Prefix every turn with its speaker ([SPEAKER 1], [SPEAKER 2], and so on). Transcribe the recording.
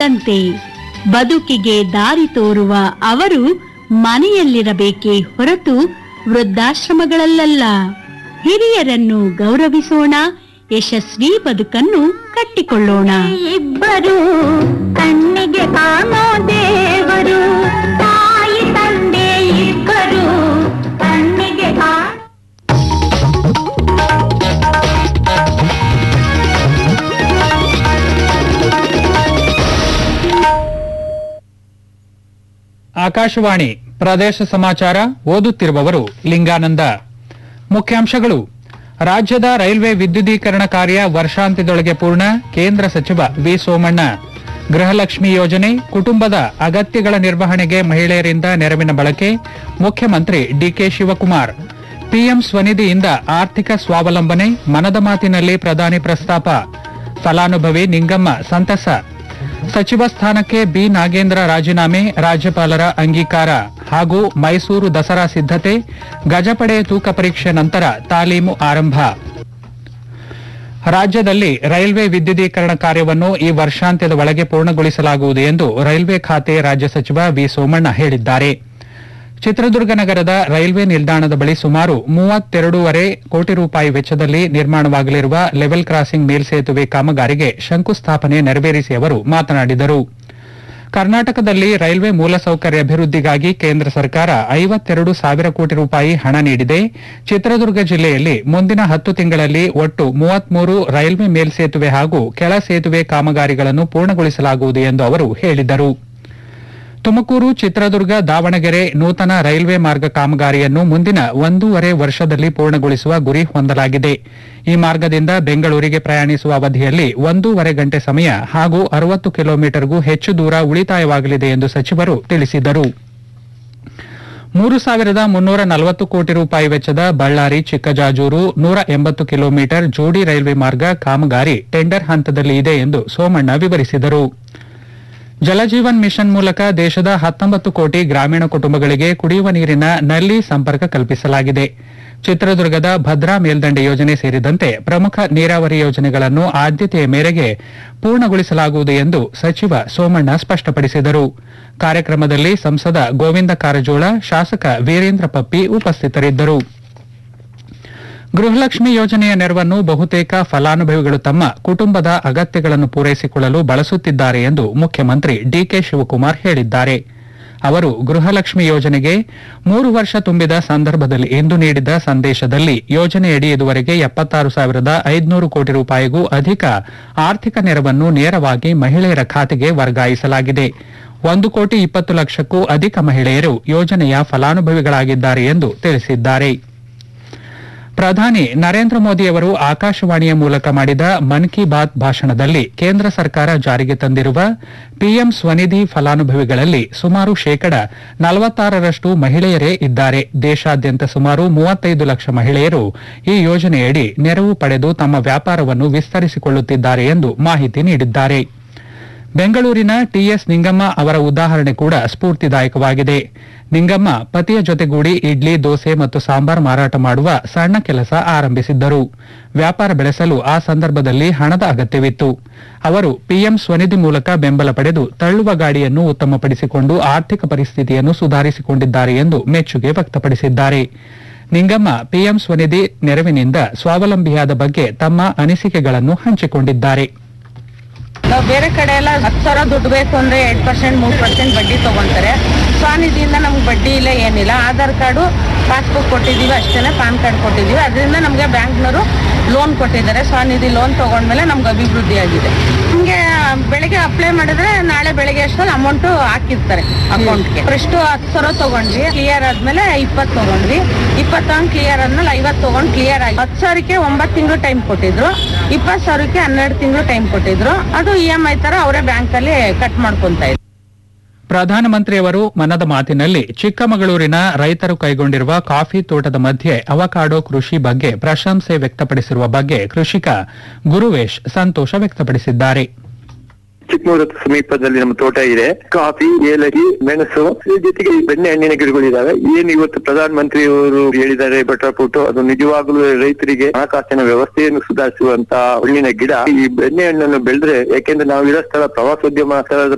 [SPEAKER 1] ಮಕ್ಕಳಂತೆ ಬದುಕಿಗೆ ದಾರಿ ತೋರುವ ಅವರು ಮನೆಯಲ್ಲಿರಬೇಕೇ ಹೊರತು ವೃದ್ಧಾಶ್ರಮಗಳಲ್ಲ ಹಿರಿಯರನ್ನು ಗೌರವಿಸೋಣ ಯಶಸ್ವಿ ಬದುಕನ್ನು ಕಟ್ಟಿಕೊಳ್ಳೋಣ
[SPEAKER 2] ಇಬ್ಬರು ಕಣ್ಣಿಗೆ ಕಾಣೋ ದೇವರು ತಾಯಿ ತಂದೆ ಇಬ್ಬರು ಕಣ್ಣಿಗೆ ಕಾಣೋ
[SPEAKER 3] ಆಕಾಶವಾಣಿ ಪ್ರದೇಶ ಸಮಾಚಾರ ಓದುತ್ತಿರುವವರು ಲಿಂಗಾನಂದ ಮುಖ್ಯಾಂಶಗಳು ರಾಜ್ಯದ ರೈಲ್ವೆ ವಿದ್ಯುದೀಕರಣ ಕಾರ್ಯ ವರ್ಷಾಂತ್ಯದೊಳಗೆ ಪೂರ್ಣ ಕೇಂದ್ರ ಸಚಿವ ವಿ ಸೋಮಣ್ಣ ಗೃಹಲಕ್ಷ್ಮಿ ಯೋಜನೆ ಕುಟುಂಬದ ಅಗತ್ಯಗಳ ನಿರ್ವಹಣೆಗೆ ಮಹಿಳೆಯರಿಂದ ನೆರವಿನ ಬಳಕೆ ಮುಖ್ಯಮಂತ್ರಿ ಡಿಕೆ ಶಿವಕುಮಾರ್ ಪಿಎಂ ಸ್ವನಿಧಿಯಿಂದ ಆರ್ಥಿಕ ಸ್ವಾವಲಂಬನೆ ಮನದ ಮಾತಿನಲ್ಲಿ ಪ್ರಧಾನಿ ಪ್ರಸ್ತಾಪ ಫಲಾನುಭವಿ ನಿಂಗಮ್ಮ ಸಂತಸ ಸಚಿವ ಸ್ಥಾನಕ್ಕೆ ಬಿ ನಾಗೇಂದ್ರ ರಾಜೀನಾಮೆ ರಾಜ್ಯಪಾಲರ ಅಂಗೀಕಾರ ಹಾಗೂ ಮೈಸೂರು ದಸರಾ ಸಿದ್ಧತೆ ಗಜಪಡೆ ತೂಕ ಪರೀಕ್ಷೆ ನಂತರ ತಾಲೀಮು ಆರಂಭ ರಾಜ್ಯದಲ್ಲಿ ರೈಲ್ವೆ ವಿದ್ಯುದೀಕರಣ ಕಾರ್ಯವನ್ನು ಈ ವರ್ಷಾಂತ್ಯದ ಒಳಗೆ ಪೂರ್ಣಗೊಳಿಸಲಾಗುವುದು ಎಂದು ರೈಲ್ವೆ ಖಾತೆ ರಾಜ್ಯ ಸಚಿವ ವಿ ಸೋಮಣ್ಣ ಹೇಳಿದ್ದಾರೆ ಚಿತ್ರದುರ್ಗ ನಗರದ ರೈಲ್ವೆ ನಿಲ್ದಾಣದ ಬಳಿ ಸುಮಾರು ಮೂವತ್ತೆರಡೂವರೆ ಕೋಟಿ ರೂಪಾಯಿ ವೆಚ್ಚದಲ್ಲಿ ನಿರ್ಮಾಣವಾಗಲಿರುವ ಲೆವೆಲ್ ಕ್ರಾಸಿಂಗ್ ಮೇಲ್ಸೇತುವೆ ಕಾಮಗಾರಿಗೆ ಶಂಕುಸ್ಥಾಪನೆ ನೆರವೇರಿಸಿ ಅವರು ಮಾತನಾಡಿದರು ಕರ್ನಾಟಕದಲ್ಲಿ ರೈಲ್ವೆ ಮೂಲಸೌಕರ್ಯ ಅಭಿವೃದ್ಧಿಗಾಗಿ ಕೇಂದ್ರ ಸರ್ಕಾರ ಐವತ್ತೆರಡು ಸಾವಿರ ಕೋಟಿ ರೂಪಾಯಿ ಹಣ ನೀಡಿದೆ ಚಿತ್ರದುರ್ಗ ಜಿಲ್ಲೆಯಲ್ಲಿ ಮುಂದಿನ ಹತ್ತು ತಿಂಗಳಲ್ಲಿ ಒಟ್ಟು ಮೂವತ್ಮೂರು ರೈಲ್ವೆ ಮೇಲ್ಸೇತುವೆ ಹಾಗೂ ಕೆಳ ಸೇತುವೆ ಕಾಮಗಾರಿಗಳನ್ನು ಪೂರ್ಣಗೊಳಿಸಲಾಗುವುದು ಎಂದು ಅವರು ಹೇಳಿದರು ತುಮಕೂರು ಚಿತ್ರದುರ್ಗ ದಾವಣಗೆರೆ ನೂತನ ರೈಲ್ವೆ ಮಾರ್ಗ ಕಾಮಗಾರಿಯನ್ನು ಮುಂದಿನ ಒಂದೂವರೆ ವರ್ಷದಲ್ಲಿ ಪೂರ್ಣಗೊಳಿಸುವ ಗುರಿ ಹೊಂದಲಾಗಿದೆ ಈ ಮಾರ್ಗದಿಂದ ಬೆಂಗಳೂರಿಗೆ ಪ್ರಯಾಣಿಸುವ ಅವಧಿಯಲ್ಲಿ ಒಂದೂವರೆ ಗಂಟೆ ಸಮಯ ಹಾಗೂ ಅರವತ್ತು ಕಿಲೋಮೀಟರ್ಗೂ ಹೆಚ್ಚು ದೂರ ಉಳಿತಾಯವಾಗಲಿದೆ ಎಂದು ಸಚಿವರು ತಿಳಿಸಿದರು ಮೂರು ಸಾವಿರದ ಮುನ್ನೂರ ನಲವತ್ತು ಕೋಟಿ ರೂಪಾಯಿ ವೆಚ್ಚದ ಬಳ್ಳಾರಿ ಚಿಕ್ಕಜಾಜೂರು ನೂರ ಎಂಬತ್ತು ಕಿಲೋಮೀಟರ್ ಜೋಡಿ ರೈಲ್ವೆ ಮಾರ್ಗ ಕಾಮಗಾರಿ ಟೆಂಡರ್ ಹಂತದಲ್ಲಿ ಇದೆ ಎಂದು ಸೋಮಣ್ಣ ವಿವರಿಸಿದರು ಜಲಜೀವನ್ ಮಿಷನ್ ಮೂಲಕ ದೇಶದ ಹತ್ತೊಂಬತ್ತು ಕೋಟಿ ಗ್ರಾಮೀಣ ಕುಟುಂಬಗಳಿಗೆ ಕುಡಿಯುವ ನೀರಿನ ನಲ್ಲಿ ಸಂಪರ್ಕ ಕಲ್ಪಿಸಲಾಗಿದೆ ಚಿತ್ರದುರ್ಗದ ಭದ್ರಾ ಮೇಲ್ದಂಡೆ ಯೋಜನೆ ಸೇರಿದಂತೆ ಪ್ರಮುಖ ನೀರಾವರಿ ಯೋಜನೆಗಳನ್ನು ಆದ್ಯತೆಯ ಮೇರೆಗೆ ಪೂರ್ಣಗೊಳಿಸಲಾಗುವುದು ಎಂದು ಸಚಿವ ಸೋಮಣ್ಣ ಸ್ಪಷ್ಟಪಡಿಸಿದರು ಕಾರ್ಯಕ್ರಮದಲ್ಲಿ ಸಂಸದ ಗೋವಿಂದ ಕಾರಜೋಳ ಶಾಸಕ ವೀರೇಂದ್ರ ಪಪ್ಪಿ ಉಪಸ್ಥಿತರಿದ್ದರು ಗೃಹಲಕ್ಷ್ಮಿ ಯೋಜನೆಯ ನೆರವನ್ನು ಬಹುತೇಕ ಫಲಾನುಭವಿಗಳು ತಮ್ಮ ಕುಟುಂಬದ ಅಗತ್ಯಗಳನ್ನು ಪೂರೈಸಿಕೊಳ್ಳಲು ಬಳಸುತ್ತಿದ್ದಾರೆ ಎಂದು ಮುಖ್ಯಮಂತ್ರಿ ಡಿಕೆ ಶಿವಕುಮಾರ್ ಹೇಳಿದ್ದಾರೆ ಅವರು ಗೃಹಲಕ್ಷ್ಮಿ ಯೋಜನೆಗೆ ಮೂರು ವರ್ಷ ತುಂಬಿದ ಸಂದರ್ಭದಲ್ಲಿ ಇಂದು ನೀಡಿದ ಸಂದೇಶದಲ್ಲಿ ಯೋಜನೆಯಡಿ ಇದುವರೆಗೆ ಎಪ್ಪತ್ತಾರು ಸಾವಿರದ ಐದುನೂರು ಕೋಟಿ ರೂಪಾಯಿಗೂ ಅಧಿಕ ಆರ್ಥಿಕ ನೆರವನ್ನು ನೇರವಾಗಿ ಮಹಿಳೆಯರ ಖಾತೆಗೆ ವರ್ಗಾಯಿಸಲಾಗಿದೆ ಒಂದು ಕೋಟಿ ಇಪ್ಪತ್ತು ಲಕ್ಷಕ್ಕೂ ಅಧಿಕ ಮಹಿಳೆಯರು ಯೋಜನೆಯ ಫಲಾನುಭವಿಗಳಾಗಿದ್ದಾರೆ ಎಂದು ತಿಳಿಸಿದ್ದಾರೆ ಪ್ರಧಾನಿ ನರೇಂದ್ರ ಮೋದಿಯವರು ಆಕಾಶವಾಣಿಯ ಮೂಲಕ ಮಾಡಿದ ಮನ್ ಕಿ ಬಾತ್ ಭಾಷಣದಲ್ಲಿ ಕೇಂದ್ರ ಸರ್ಕಾರ ಜಾರಿಗೆ ತಂದಿರುವ ಪಿಎಂ ಸ್ವನಿಧಿ ಫಲಾನುಭವಿಗಳಲ್ಲಿ ಸುಮಾರು ಶೇಕಡ ನಲವತ್ತಾರರಷ್ಟು ಮಹಿಳೆಯರೇ ಇದ್ದಾರೆ ದೇಶಾದ್ಯಂತ ಸುಮಾರು ಮೂವತ್ತೈದು ಲಕ್ಷ ಮಹಿಳೆಯರು ಈ ಯೋಜನೆಯಡಿ ನೆರವು ಪಡೆದು ತಮ್ಮ ವ್ಯಾಪಾರವನ್ನು ವಿಸ್ತರಿಸಿಕೊಳ್ಳುತ್ತಿದ್ದಾರೆ ಎಂದು ಮಾಹಿತಿ ನೀಡಿದ್ದಾರೆ ಬೆಂಗಳೂರಿನ ಟಿಎಸ್ ನಿಂಗಮ್ಮ ಅವರ ಉದಾಹರಣೆ ಕೂಡ ಸ್ಫೂರ್ತಿದಾಯಕವಾಗಿದೆ ನಿಂಗಮ್ಮ ಪತಿಯ ಜೊತೆಗೂಡಿ ಇಡ್ಲಿ ದೋಸೆ ಮತ್ತು ಸಾಂಬಾರ್ ಮಾರಾಟ ಮಾಡುವ ಸಣ್ಣ ಕೆಲಸ ಆರಂಭಿಸಿದ್ದರು ವ್ಯಾಪಾರ ಬೆಳೆಸಲು ಆ ಸಂದರ್ಭದಲ್ಲಿ ಹಣದ ಅಗತ್ಯವಿತ್ತು ಅವರು ಪಿಎಂ ಸ್ವನಿಧಿ ಮೂಲಕ ಬೆಂಬಲ ಪಡೆದು ತಳ್ಳುವ ಗಾಡಿಯನ್ನು ಉತ್ತಮಪಡಿಸಿಕೊಂಡು ಆರ್ಥಿಕ ಪರಿಸ್ಥಿತಿಯನ್ನು ಸುಧಾರಿಸಿಕೊಂಡಿದ್ದಾರೆ ಎಂದು ಮೆಚ್ಚುಗೆ ವ್ಯಕ್ತಪಡಿಸಿದ್ದಾರೆ ನಿಂಗಮ್ಮ ಪಿಎಂ ಸ್ವನಿಧಿ ನೆರವಿನಿಂದ ಸ್ವಾವಲಂಬಿಯಾದ ಬಗ್ಗೆ ತಮ್ಮ ಅನಿಸಿಕೆಗಳನ್ನು ಹಂಚಿಕೊಂಡಿದ್ದಾರೆ
[SPEAKER 4] ನಾವು ಬೇರೆ ಕಡೆ ಎಲ್ಲ ಹತ್ತು ಸಾವಿರ ದುಡ್ಡು ಬೇಕು ಅಂದ್ರೆ ಎರಡು ಪರ್ಸೆಂಟ್ ಮೂರು ಪರ್ಸೆಂಟ್ ಬಡ್ಡಿ ತಗೊಂತಾರೆ ಸ್ವಾನಿಧಿಯಿಂದ ನಮ್ಗೆ ಬಡ್ಡಿ ಇಲ್ಲ ಏನಿಲ್ಲ ಆಧಾರ್ ಕಾರ್ಡು ಪಾಸ್ಬುಕ್ ಕೊಟ್ಟಿದ್ದೀವಿ ಅಷ್ಟೇ ಪಾನ್ ಕಾರ್ಡ್ ಕೊಟ್ಟಿದ್ದೀವಿ ಅದರಿಂದ ನಮಗೆ ಬ್ಯಾಂಕ್ನವರು ಲೋನ್ ಕೊಟ್ಟಿದ್ದಾರೆ ಸ್ವಾನಿಧಿ ಲೋನ್ ತಗೊಂಡ್ಮೇಲೆ ನಮ್ಗೆ ಅಭಿವೃದ್ಧಿ ಆಗಿದೆ ನಮಗೆ ಬೆಳಿಗ್ಗೆ ಅಪ್ಲೈ ಮಾಡಿದ್ರೆ ನಾಳೆ ಬೆಳಿಗ್ಗೆ ಅಷ್ಟರಲ್ಲಿ ಅಮೌಂಟು ಹಾಕಿರ್ತಾರೆ ಅಕೌಂಟ್ಗೆ ಫಸ್ಟ್ ಹತ್ತು ಸಾವಿರ ತಗೊಂಡ್ವಿ ಕ್ಲಿಯರ್ ಆದ್ಮೇಲೆ ಇಪ್ಪತ್ತು ತಗೊಂಡ್ವಿ ಇಪ್ಪತ್ತು ತಗೊಂಡು ಕ್ಲಿಯರ್ ಆದ್ಮೇಲೆ ಐವತ್ತು ತಗೊಂಡು ಕ್ಲಿಯರ್ ಆಗಿ ಹತ್ತು ಸಾವಿರಕ್ಕೆ ಒಂಬತ್ತು ತಿಂಗಳು ಟೈಮ್ ಕೊಟ್ಟಿದ್ರು ಇಪ್ಪತ್ತು ಸಾವಿರಕ್ಕೆ ಹನ್ನೆರಡು ತಿಂಗಳು ಟೈಮ್ ಕೊಟ್ಟಿದ್ರು ಅದು ಇ ಎಂ ಐ ತರ ಅವರೇ ಬ್ಯಾಂಕಲ್ಲಿ ಕಟ್ ಮಾಡ್ಕೊಂತ ಇದ್ರು
[SPEAKER 3] ಪ್ರಧಾನಮಂತ್ರಿಯವರು ಮನದ ಮಾತಿನಲ್ಲಿ ಚಿಕ್ಕಮಗಳೂರಿನ ರೈತರು ಕೈಗೊಂಡಿರುವ ಕಾಫಿ ತೋಟದ ಮಧ್ಯೆ ಅವಕಾಡೋ ಕೃಷಿ ಬಗ್ಗೆ ಪ್ರಶಂಸೆ ವ್ಯಕ್ತಪಡಿಸಿರುವ ಬಗ್ಗೆ ಕೃಷಿಕ ಗುರುವೇಶ್ ಸಂತೋಷ ವ್ಯಕ್ತಪಡಿಸಿದ್ದಾರೆ
[SPEAKER 5] ಚಿಕ್ಕಮಗಳೂರು ಸಮೀಪದಲ್ಲಿ ನಮ್ಮ ತೋಟ ಇದೆ ಕಾಫಿ ಏಲಕ್ಕಿ ಮೆಣಸು ಇದ್ರ ಜೊತೆಗೆ ಈ ಬೆಣ್ಣೆ ಹಣ್ಣಿನ ಗಿಡಗಳಿದಾವೆ ಏನ್ ಇವತ್ತು ಪ್ರಧಾನ ಮಂತ್ರಿಯವರು ಹೇಳಿದ್ದಾರೆ ಬಟಾಪುಟ್ಟು ಅದು ನಿಜವಾಗ್ಲೂ ರೈತರಿಗೆ ಹಣಕಾಸಿನ ವ್ಯವಸ್ಥೆಯನ್ನು ಸುಧಾರಿಸುವಂತ ಹಣ್ಣಿನ ಗಿಡ ಈ ಬೆಣ್ಣೆ ಹಣ್ಣನ್ನು ಬೆಳೆದ್ರೆ ಯಾಕೆಂದ್ರೆ ನಾವು ಇರೋ ಸ್ಥಳ ಪ್ರವಾಸೋದ್ಯಮ ಸ್ಥಳದ